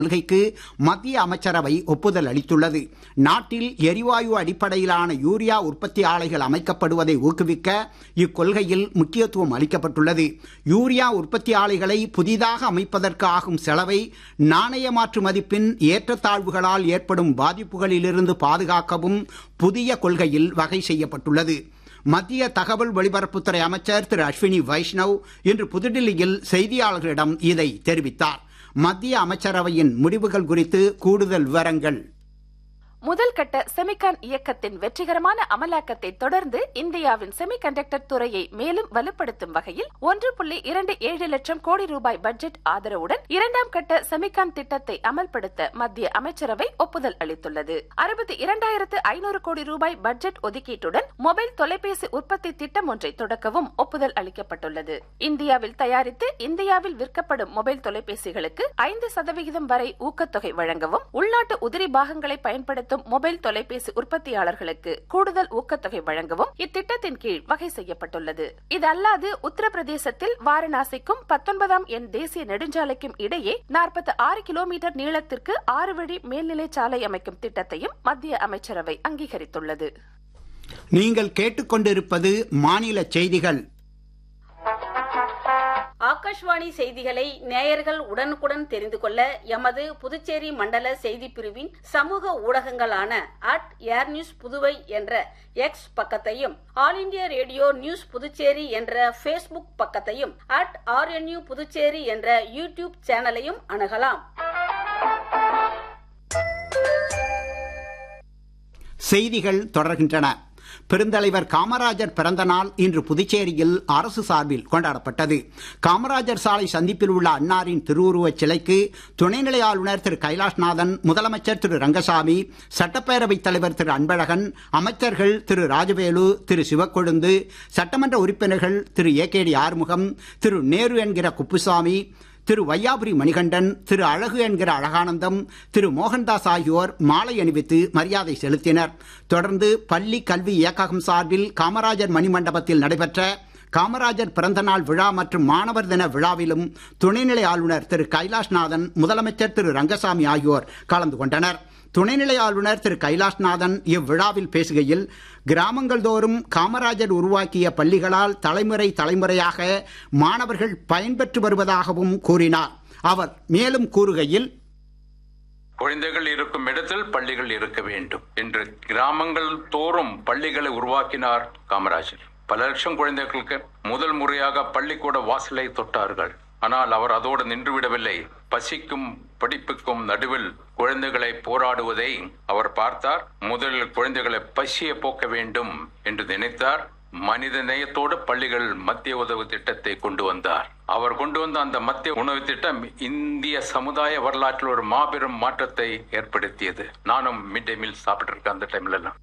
கொள்கைக்கு மத்திய அமைச்சரவை ஒப்புதல் அளித்துள்ளது நாட்டில் எரிவாயு அடிப்படையிலான யூரியா உற்பத்தி ஆலைகள் அமைக்கப்படுவதை ஊக்குவிக்க இக்கொள்கையில் முக்கியத்துவம் அளிக்கப்பட்டுள்ளது யூரியா உற்பத்தி ஆலைகளை புதிதாக அமைப்பதற்கு ஆகும் செலவை நாணய மாற்று மதிப்பின் ஏற்றத்தாழ்வுகளால் ஏற்படும் பாதிப்புகளிலிருந்து பாதுகாக்கவும் புதிய கொள்கையில் வகை செய்யப்பட்டுள்ளது மத்திய தகவல் ஒலிபரப்புத்துறை அமைச்சர் திரு அஸ்வினி வைஷ்ணவ் இன்று புதுடில்லியில் செய்தியாளர்களிடம் இதை தெரிவித்தார் மத்திய அமைச்சரவையின் முடிவுகள் குறித்து கூடுதல் விவரங்கள் முதல் கட்ட செமிகான் இயக்கத்தின் வெற்றிகரமான அமலாக்கத்தை தொடர்ந்து இந்தியாவின் செமிகண்டக்டர் துறையை மேலும் வலுப்படுத்தும் வகையில் ஒன்று புள்ளி இரண்டு ஏழு லட்சம் கோடி ரூபாய் பட்ஜெட் ஆதரவுடன் இரண்டாம் கட்ட செமிகான் திட்டத்தை அமல்படுத்த மத்திய அமைச்சரவை ஒப்புதல் அளித்துள்ளது அறுபத்தி இரண்டாயிரத்து ஐநூறு கோடி ரூபாய் பட்ஜெட் ஒதுக்கீட்டுடன் மொபைல் தொலைபேசி உற்பத்தி திட்டம் ஒன்றை தொடக்கவும் ஒப்புதல் அளிக்கப்பட்டுள்ளது இந்தியாவில் தயாரித்து இந்தியாவில் விற்கப்படும் மொபைல் தொலைபேசிகளுக்கு ஐந்து சதவிகிதம் வரை ஊக்கத்தொகை வழங்கவும் உள்நாட்டு உதிரி பாகங்களை பயன்படுத்த பயன்படுத்தும் மொபைல் தொலைபேசி உற்பத்தியாளர்களுக்கு கூடுதல் ஊக்கத்தொகை வழங்கவும் இத்திட்டத்தின் கீழ் வகை செய்யப்பட்டுள்ளது இது அல்லாது உத்தரப்பிரதேசத்தில் வாரணாசிக்கும் பத்தொன்பதாம் எண் தேசிய நெடுஞ்சாலைக்கும் இடையே நாற்பத்தி ஆறு கிலோமீட்டர் நீளத்திற்கு ஆறு வழி மேல்நிலை சாலை அமைக்கும் திட்டத்தையும் மத்திய அமைச்சரவை அங்கீகரித்துள்ளது நீங்கள் கேட்டுக்கொண்டிருப்பது மாநில செய்திகள் ஆகாஷ்வாணி செய்திகளை நேயர்கள் உடனுக்குடன் தெரிந்து கொள்ள எமது புதுச்சேரி மண்டல செய்தி பிரிவின் சமூக ஊடகங்களான அட் ஏர் நியூஸ் புதுவை என்ற எக்ஸ் பக்கத்தையும் all India radio news Puducherry என்ற ஃபேஸ்புக் பக்கத்தையும் அட் ஆர்என்யூ புதுச்சேரி என்ற யூடியூப் சேனலையும் அணுகலாம் செய்திகள் தொடர்கின்றன பெருந்தலைவர் காமராஜர் பிறந்த நாள் இன்று புதுச்சேரியில் அரசு சார்பில் கொண்டாடப்பட்டது காமராஜர் சாலை சந்திப்பில் உள்ள அன்னாரின் திருவுருவச் சிலைக்கு துணைநிலை ஆளுநர் திரு கைலாஷ்நாதன் முதலமைச்சர் திரு ரங்கசாமி சட்டப்பேரவைத் தலைவர் திரு அன்பழகன் அமைச்சர்கள் திரு ராஜவேலு திரு சிவக்கொழுந்து சட்டமன்ற உறுப்பினர்கள் Thiru A K D Arumugam Thiru Nehru என்கிற குப்புசாமி திரு வையாபுரி மணிகண்டன் திரு அழகு என்கிற அழகானந்தம் திரு மோகன்தாஸ் ஆகியோர் மாலை அணிவித்து மரியாதை செலுத்தினர் தொடர்ந்து பள்ளி கல்வி இயக்ககம் சார்பில் காமராஜர் மணிமண்டபத்தில் நடைபெற்ற காமராஜர் பிறந்தநாள் விழா மற்றும் மாணவர் தின விழாவிலும் துணைநிலை ஆளுநர் திரு கைலாஷ்நாதன் முதலமைச்சர் திரு ரங்கசாமி ஆகியோர் கலந்து கொண்டனர் துணைநிலை ஆளுநர் திரு கைலாஷ்நாதன் இவ்விழாவில் பேசுகையில் கிராமங்கள் தோறும் காமராஜர் உருவாக்கிய பள்ளிகளால் தலைமுறை தலைமுறையாக மாணவர்கள் பயன்பெற்று வருவதாகவும் கூறினார் அவர் மேலும் கூறுகையில் குழந்தைகள் இருக்கும் இடத்தில் பள்ளிகள் இருக்க வேண்டும் என்று கிராமங்கள் தோறும் பள்ளிகளை உருவாக்கினார் காமராஜர் பல லட்சம் குழந்தைகளுக்கு முதல் முறையாக பள்ளிக்கூட வாசலை தொட்டார்கள் ஆனால் அவர் அதோடு நின்றுவிடவில்லை பசிக்கும் படிப்புக்கும் நடுவில் குழந்தைகளை போராடுவதை அவர் பார்த்தார் முதலில் குழந்தைகளை பசியை போக்க வேண்டும் என்று நினைத்தார் மனித நேயத்தோடு பள்ளிகள் மத்திய உதவு திட்டத்தை கொண்டு வந்தார் அவர் கொண்டு வந்த அந்த மத்திய உணவு திட்டம் இந்திய சமுதாய வரலாற்றில் ஒரு மாபெரும் மாற்றத்தை ஏற்படுத்தியது நானும் மிட் டே மீல் சாப்பிட்டு அந்த டைம்ல எல்லாம்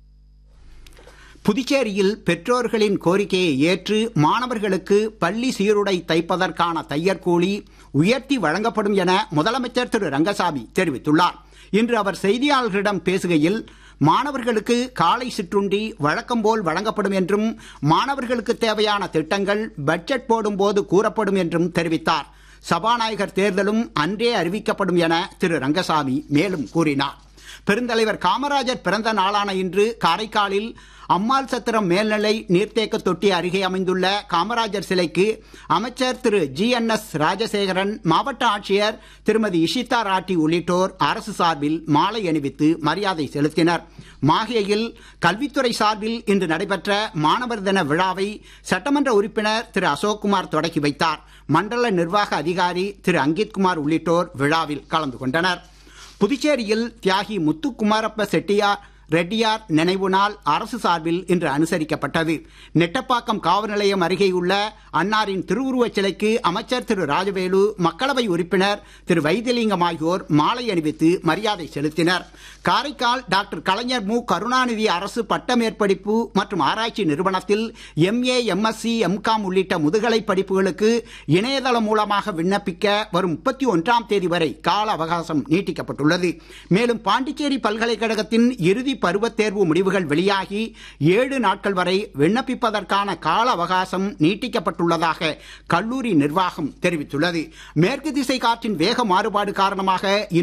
புதுச்சேரியில் பெற்றோர்களின் கோரிக்கையை ஏற்று மாணவர்களுக்கு பள்ளி சீருடை தைப்பதற்கான தையற்கூலி உயர்த்தி வழங்கப்படும் என முதலமைச்சர் திரு ரங்கசாமி தெரிவித்துள்ளார் இன்று அவர் செய்தியாளர்களிடம் பேசுகையில் மாணவர்களுக்கு காலை சிற்றுண்டி வழக்கம் போல் வழங்கப்படும் என்றும் மாணவர்களுக்கு தேவையான திட்டங்கள் பட்ஜெட் போடும் போது கூறப்படும் என்றும் தெரிவித்தார் சபாநாயகர் தேர்தலும் அன்றே அறிவிக்கப்படும் என திரு ரங்கசாமி மேலும் கூறினார் பெருந்தலைவர் காமராஜர் பிறந்த நாளான இன்று காரைக்காலில் அம்மாள் சத்திரம் மேல்நிலை நீர்த்தேக்க தொட்டி அருகே அமைந்துள்ள காமராஜர் சிலைக்கு அமைச்சர் Thiru G N S Rajasekaran மாவட்ட ஆட்சியர் திருமதி இஷிதா ராட்டி உள்ளிட்டோர் அரசு சார்பில் மாலை அணிவித்து மரியாதை செலுத்தினர் மாஹேயில் கல்வித்துறை சார்பில் இன்று நடைபெற்ற மாணவர் தின விழாவை சட்டமன்ற உறுப்பினர் திரு அசோக்குமார் தொடக்கி வைத்தார் மண்டல நிர்வாக அதிகாரி திரு அங்கித்குமார் உள்ளிட்டோர் விழாவில் கலந்து கொண்டனர் புதுச்சேரியில் தியாகி முத்துக்குமாரப்ப செட்டியார் ரெட்டியார் நினைவு நாள் அரசு சார்பில் இன்று அனுசரிக்கப்பட்டது நெட்டப்பாக்கம் காவல் நிலையம் அருகேயுள்ள அன்னாரின் திருவுருவச் சிலைக்கு அமைச்சர் திரு ராஜவேலு மக்களவை உறுப்பினர் திரு வைத்திலிங்கம் ஆகியோர் மாலை அணிவித்து மரியாதை செலுத்தினர் காரைக்கால் டாக்டர் கலைஞர் மு கருணாநிதி அரசு பட்டமேற்படிப்பு மற்றும் ஆராய்ச்சி நிறுவனத்தில் எம்ஏ எம்எஸ்சி எம்காம் உள்ளிட்ட முதுகலை படிப்புகளுக்கு இணையதளம் மூலமாக விண்ணப்பிக்க வரும் முப்பத்தி ஒன்றாம் தேதி வரை கால அவகாசம் நீட்டிக்கப்பட்டுள்ளது மேலும் பாண்டிச்சேரி பல்கலைக்கழகத்தின் இறுதி பருவத் தேர்வு முடிவுகள் வெளியாகி ஏழு நாட்கள் வரை விண்ணப்பிப்பதற்கான கால அவகாசம் நீட்டிக்கப்பட்டுள்ளதாக கல்லூரி நிர்வாகம் தெரிவித்துள்ளது மேற்கு திசை காற்றின் வேக மாறுபாடு காரணமாக